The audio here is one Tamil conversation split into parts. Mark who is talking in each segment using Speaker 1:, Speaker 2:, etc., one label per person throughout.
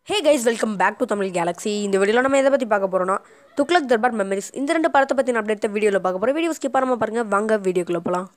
Speaker 1: hey guys welcome back to Tamil galaxy இந்த வீடியோவில் நம்ம எதை பற்றி பார்க்க போகிறோம்னா துக்ளக் தர்பார் மெமரிஸ் இந்த ரெண்டு படத்தை பற்றி நான் அப்டேட் வீடியோவில் பார்க்க போகிறோம் வீடியோ ஸ்கிப் பண்ணாமல் பாருங்கள் வாங்க வீடியோக்குள்ளே போகலாம்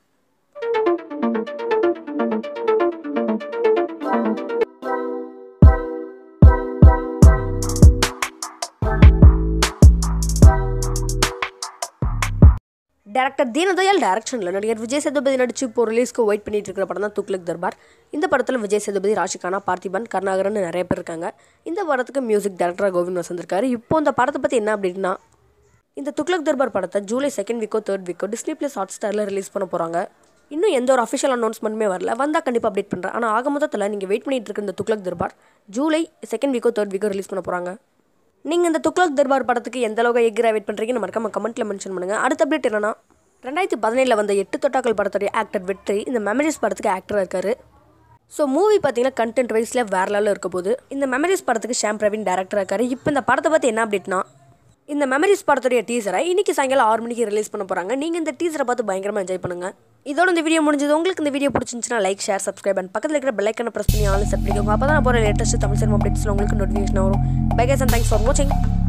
Speaker 1: டேரக்டர் தீனதயாள் டேரக்ஷனில் நடிகர் விஜய் சேதுபதி நடிச்சு இப்போ ரிலீஸ்க்கு வெயிட் பண்ணிட்டு இருக்கிற படம் தான் துக்ளக் தர்பார் இந்த படத்தில் விஜய் சேதுபதி ராஷிகானா பார்த்திபன் கருணாகரன் நிறைய பேர் இருக்காங்க இந்த படத்துக்கு மியூசிக் டேரக்டராக கோவிந்த் வந்திருக்காரு இப்போ இந்த படத்தை பற்றி என்ன அப்படின்னா இந்த துக்ளக் தர்பார் படத்தை ஜூலை செகண்ட் வீக்கோ தேர்ட் வீக்கோ டிஸ்னி ப்ளஸ் ஹாட் ஸ்டாரில் ரிலீஸ் பண்ண போகிறாங்க இன்னும் எந்த ஒரு அஃபிஷியல் அனௌன்ஸ்மெண்ட்டுமே வரல வந்தால் கண்டிப்பாக அப்டேட் பண்ணுறேன் ஆனால் ஆக மொத்தத்தில் நீங்கள் வெயிட் பண்ணிட்டு இருக்க இந்த துக்ளக் தர்பார் ஜூலை செகண்ட் வீக்கோ தேர்ட் வீக்கோ ரிலீஸ் பண்ண போகிறாங்க நீங்கள் இந்த துக்ளக் தர்பார் படத்துக்கு எந்த அளவுக்கு எக்ரா வெயிட் பண்ணுறீங்கன்னு மறக்காம கமெண்ட்டில் மென்ஷன் பண்ணுங்கள் அடுத்த அப்டேட் என்னன்னா ரெண்டாயிரத்தி பதினேழில் வந்த எட்டு தொட்டாக்கள் படத்துடைய ஆக்டர் வெற்றி இந்த மெமரிஸ் படத்துக்கு ஆக்டராக இருக்காரு ஸோ மூவி பார்த்தீங்கன்னா கண்டென்ட் வைஸில் வேற லெவலில் இருக்க போது இந்த மெமரிஸ் படத்துக்கு ஷாம் பிரவீன் டேரக்டராக இருக்காரு இப்போ இந்த படத்தை பற்றி என்ன அப்டேட்னா இந்த மெமரிஸ் படத்துடைய டீசரை இன்னைக்கு சாயங்காலம் ஆறு மணிக்கு ரிலீஸ் பண்ண போகிறாங்க நீங்கள் இந்த டீசரை பார்த்து பயங்கரமாக என்ஜாய் பண்ணுங்கள் இதோட இந்த வீடியோ முடிஞ்சது உங்களுக்கு இந்த வீடியோ பிடிச்சிருந்துச்சுன்னா லைக் ஷேர் சப்ஸ்கிரைப் அண்ட் பக்கத்தில் இருக்கிற பெல்லைக்கனை ப்ரெஸ் பண்ணி ஆல் செட் பண்ணிக்கோங்க அப்போ தான் போகிற லேட்டஸ்ட் தமிழ் சினிமா அப்டேட்ஸில் உங்களுக்கு நோட்டிஃபிகேஷன் வரும் bye guys and thanks for வாட்சிங்